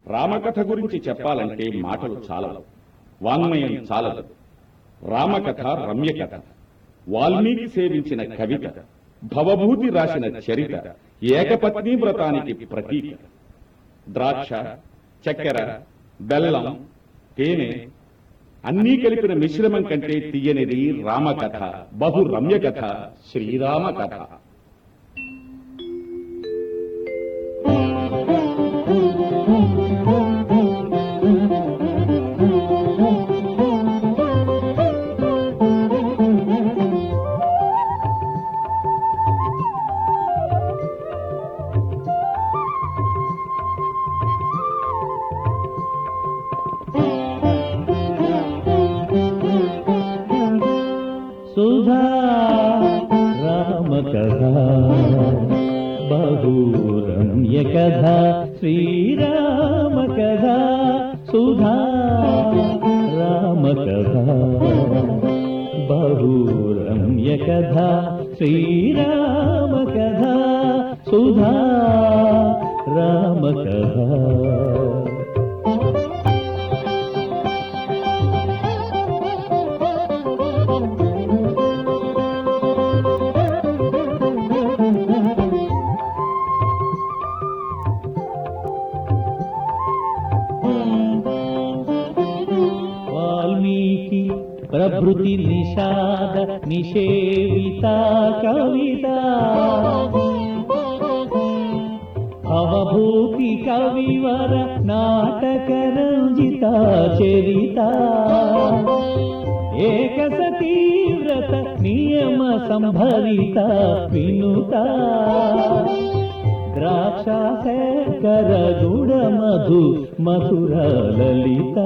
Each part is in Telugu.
రామకథ గురించి చెప్పాలంటే మాటలు చాలవు వాంగ్మయం చాలదు రామకథ రమ్యకథ వాల్మీకి సేవించిన కవిత భవభూతి రాసిన చరిత ఏకపత్ని వ్రతానికి ప్రతీక ద్రాక్ష చక్కెర బెల్లం తేనె అన్నీ కలిపిన మిశ్రమం కంటే తీయనిది రామకథ బహు రమ్యకథ శ్రీరామ కథ సుధా రామ కథ బహురమ్య కథ శ్రీరామ కథ సుధా రామ కథ బహురమ్య కథ శ్రీరామ కథ సుధా రామ కథ వాల్మీకి ప్రభృతి నిషాద నిషేవిత కవిత అవభూతి కవివర నాటక రంజిత చరిత ఏక సతీవ్రత నియమ సంభరిత వినుత ద్రాక్షాశేఖర గుడ మధు మధుర లలిత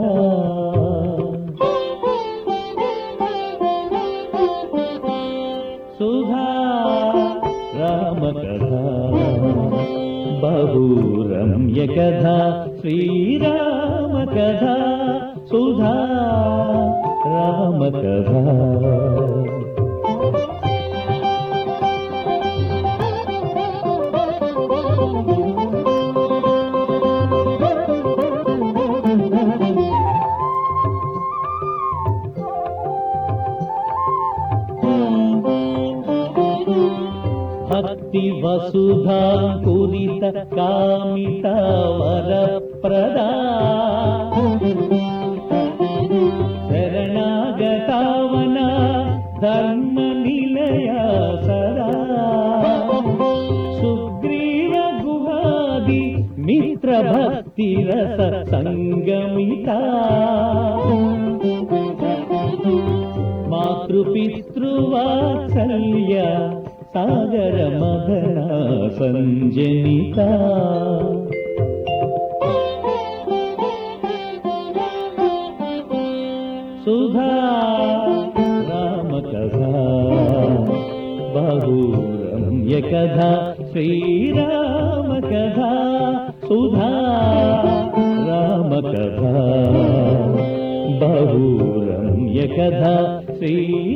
సుధా రామ కథ బహురమ్య కథ శ్రీరామ కథ సుధా రామ కథ భక్తి వసుధా కురిత కామిత వరప్రదా శరణాగతావన ధర్మ నిలయ సదా సుగ్రీవ గుహాది మిత్ర భక్తి రస సంగమిత మాతృపితృవాత్సల్య సాగర మదన సంజనిత సుధా రామ కథ బహురమ్య కథ శ్రీరామ కథ సుధా రామ కథ బహురమ్య కథ శ్రీ